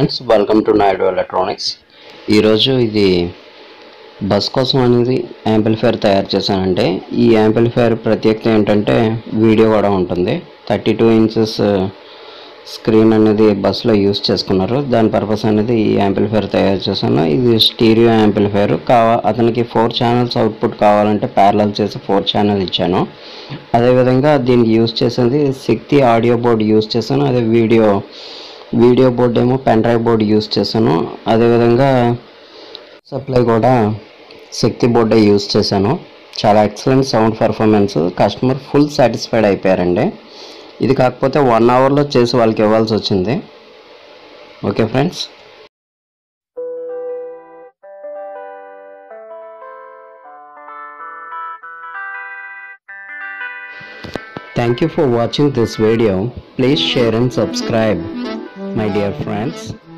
Friends welcome to Naidu electronics ఈరోజు ఇది bus కోసం అనేది యాంప్లిఫైర్ తయారు చేశానంటే ఈ యాంప్లిఫైర్ ప్రత్యేకత ఏంటంటే వీడియో కూడా ఉంటుంది థర్టీ టూ ఇంచెస్ స్క్రీన్ అనేది బస్సులో యూస్ చేసుకున్నారు దాని పర్పస్ అనేది ఈ యాంప్లిఫైర్ తయారు చేశాను ఇది స్టీరియో యాంప్లిఫైర్ కావా అతనికి ఫోర్ ఛానల్స్ అవుట్పుట్ కావాలంటే ప్యారలల్ చేసి ఫోర్ ఛానల్ ఇచ్చాను అదేవిధంగా దీనికి యూస్ చేసేది శక్తి ఆడియో బోర్డ్ యూస్ చేశాను అదే వీడియో వీడియో బోర్డ్ ఏమో పెన్ డ్రైవ్ బోర్డ్ యూస్ చేశాను అదేవిధంగా సప్లై కూడా శక్తి బోర్డే యూస్ చేశాను చాలా excellent sound performance customer full satisfied అయిపోయారండి ఇది కాకపోతే వన్ అవర్లో చేసి వాళ్ళకి ఇవ్వాల్సి వచ్చింది okay friends Thank you for watching this video. Please share and subscribe, my dear friends.